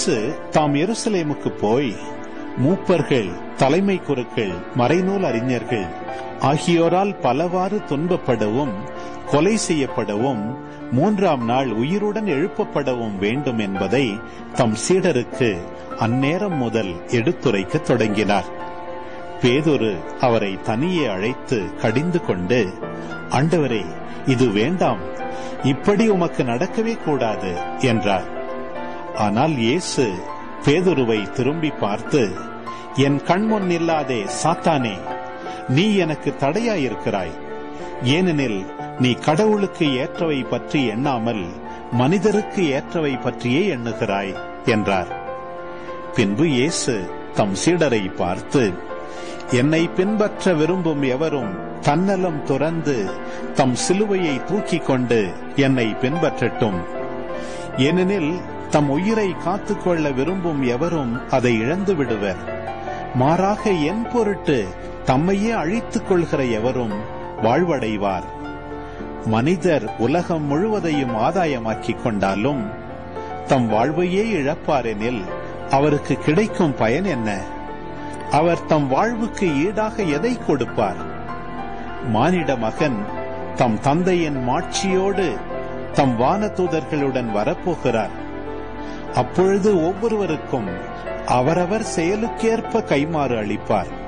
இயேசு தாம் எருசலேமுக்கு போய் மூப்பர்கள் தலைமை குருக்கள் மறைநூல் அறிஞர்கள் ஆகியோரால் பலவாறு துன்பப்படவும் கொலை செய்யப்படவும் மூன்றாம் நாள் உயிருடன் எழுப்பப்படவும் வேண்டும் என்பதை தம் சீடருக்கு அந்நேரம் முதல் எடுத்துரைக்கத் தொடங்கினார் பேதுரு அவரை தனியே அழைத்து கடிந்து கொண்டு ஆண்டவரே இது வேண்டாம் இப்படி உமக்கு நடக்கவே கூடாது என்றார் ஆனால் இயேசு பேதுருவை திரும்பி பார்த்து என் கண்முன் நில்லாதே சாத்தானே நீ எனக்கு தடையாயிருக்கிறாய் ஏனெனில் நீ கடவுளுக்கு ஏற்றவை பற்றி எண்ணாமல் மனிதருக்கு ஏற்றவை பற்றியே எண்ணுகிறாய் என்றார் பின்பு இயேசு தம் சீடரை பார்த்து என்னை பின்பற்ற விரும்பும் எவரும் தன்னலம் துறந்து தம் சிலுவையை தூக்கிக் கொண்டு என்னை பின்பற்றட்டும் ஏனெனில் தம் உயிரை காத்துக்கொள்ள விரும்பும் எவரும் அதை இழந்து விடுவர் மாறாக என் பொருட்டு தம்மையே அழித்துக் கொள்கிற எவரும் வாழ்வடைவார் மனிதர் உலகம் முழுவதையும் ஆதாயமாக்கிக் கொண்டாலும் தம் வாழ்வையே இழப்பாரெனில் அவருக்கு கிடைக்கும் பயன் என்ன அவர் தம் வாழ்வுக்கு ஈடாக எதை கொடுப்பார் மானிட மகன் தம் தந்தையின் மாட்சியோடு தம் வானதூதர்களுடன் வரப்போகிறார் அப்பொழுது ஒவ்வொருவருக்கும் அவரவர் செயலுக்கேற்ப கைமாறு அளிப்பார்